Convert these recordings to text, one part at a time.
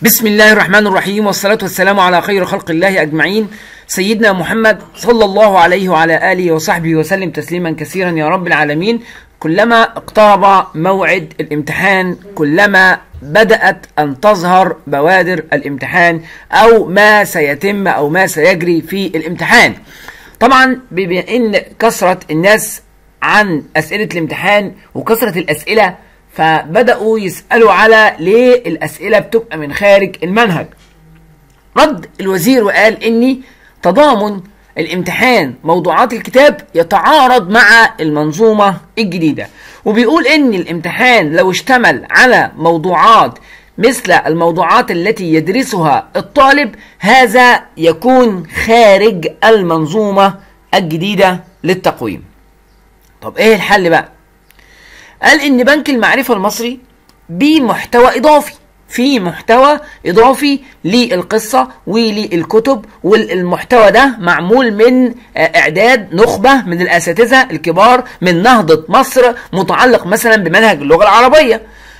بسم الله الرحمن الرحيم والصلاة والسلام على خير خلق الله أجمعين سيدنا محمد صلى الله عليه وعلى آله وصحبه وسلم تسليما كثيرا يا رب العالمين كلما اقترب موعد الامتحان كلما بدأت أن تظهر بوادر الامتحان أو ما سيتم أو ما سيجري في الامتحان طبعا بما ان كثرة الناس عن أسئلة الامتحان وكثرة الأسئلة فبدأوا يسألوا على ليه الأسئلة بتبقى من خارج المنهج رد الوزير وقال إني تضامن الامتحان موضوعات الكتاب يتعارض مع المنظومة الجديدة وبيقول إن الامتحان لو اشتمل على موضوعات مثل الموضوعات التي يدرسها الطالب هذا يكون خارج المنظومة الجديدة للتقويم طب ايه الحل بقى قال ان بنك المعرفة المصري بمحتوى اضافي في محتوى اضافي للقصة وللكتب والمحتوى ده معمول من اعداد نخبة من الاساتذة الكبار من نهضة مصر متعلق مثلا بمنهج اللغة العربية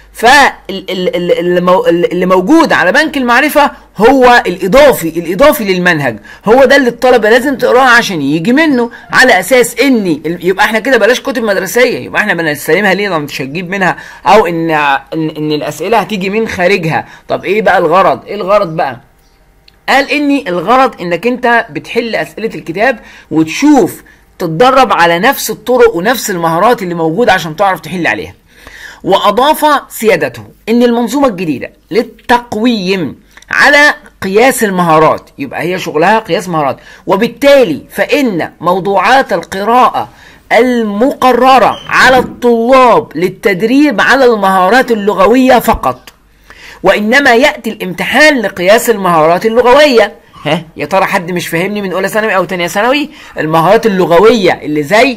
فاللي موجود على بنك المعرفة هو الإضافي الإضافي للمنهج هو ده اللي الطلبة لازم تقراه عشان يجي منه على أساس إن يبقى إحنا كده بلاش كتب مدرسية يبقى إحنا بنستلمها ليه مش هتجيب منها أو إن إن, إن الأسئلة هتيجي من خارجها طب إيه بقى الغرض؟ إيه الغرض بقى؟ قال إني الغرض إنك أنت بتحل أسئلة الكتاب وتشوف تتدرب على نفس الطرق ونفس المهارات اللي موجودة عشان تعرف تحل عليها وأضاف سيادته أن المنظومة الجديدة للتقويم على قياس المهارات يبقى هي شغلها قياس مهارات وبالتالي فإن موضوعات القراءة المقررة على الطلاب للتدريب على المهارات اللغوية فقط وإنما يأتي الامتحان لقياس المهارات اللغوية ها يا ترى حد مش فاهمني من أولى ثانوي أو تانية ثانوي المهارات اللغوية اللي زي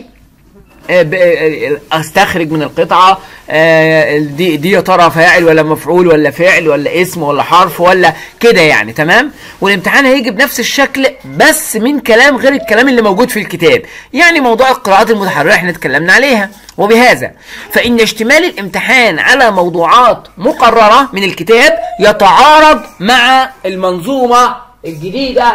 استخرج من القطعه دي دي يا ترى فاعل ولا مفعول ولا فعل ولا اسم ولا حرف ولا كده يعني تمام والامتحان هيجي بنفس الشكل بس من كلام غير الكلام اللي موجود في الكتاب يعني موضوع القراءات المتحرره احنا اتكلمنا عليها وبهذا فان اشتمال الامتحان على موضوعات مقرره من الكتاب يتعارض مع المنظومه الجديده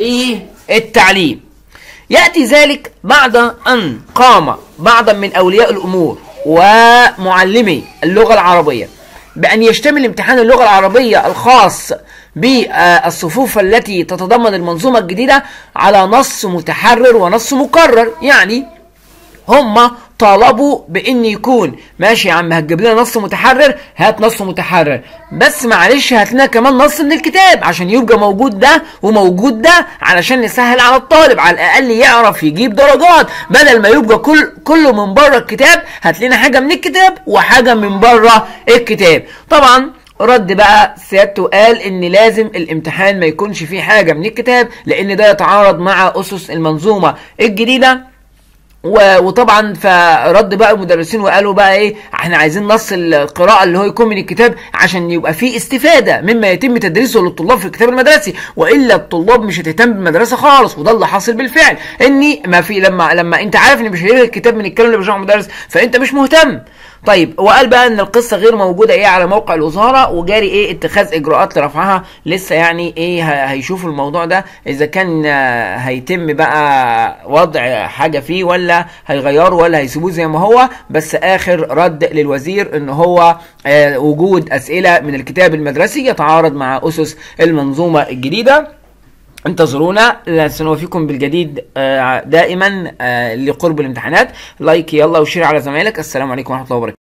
للتعليم يأتي ذلك بعد أن قام بعضا من أولياء الأمور ومعلمي اللغة العربية بأن يشتمل امتحان اللغة العربية الخاص بالصفوف التي تتضمن المنظومة الجديدة على نص متحرر ونص مكرر يعني هم طالبوا بان يكون ماشي يا عم هتجيب لنا نص متحرر هات نص متحرر بس معلش هات لنا كمان نص من الكتاب عشان يبقى موجود ده وموجود ده علشان نسهل على الطالب على الاقل يعرف يجيب درجات بدل ما يبقى كل كله من بره الكتاب هات لنا حاجه من الكتاب وحاجه من بره الكتاب طبعا رد بقى سيادته قال ان لازم الامتحان ما يكونش فيه حاجه من الكتاب لان ده يتعارض مع اسس المنظومه الجديده وطبعا فرد بقى المدرسين وقالوا بقى ايه احنا عايزين نص القراءه اللي هو يكون من الكتاب عشان يبقى فيه استفاده مما يتم تدريسه للطلاب في الكتاب المدرسي والا الطلاب مش هتهتم بالمدرسه خالص وده اللي حاصل بالفعل اني ما في لما لما انت عارف ان مش هيجي الكتاب من الكلام اللي بيشرحه المدرس فانت مش مهتم طيب وقال بقى ان القصه غير موجوده ايه على موقع الوزاره وجاري ايه اتخاذ اجراءات لرفعها لسه يعني ايه هيشوفوا الموضوع ده اذا كان هيتم بقى وضع حاجه فيه ولا هيغيروا ولا هيسيبوه زي ما هو بس اخر رد للوزير ان هو آه وجود اسئله من الكتاب المدرسي يتعارض مع اسس المنظومه الجديده انتظرونا سنوفيكم بالجديد دائما لقرب الامتحانات لايك يلا وشير على زمايلك السلام عليكم ورحمه الله وبركاته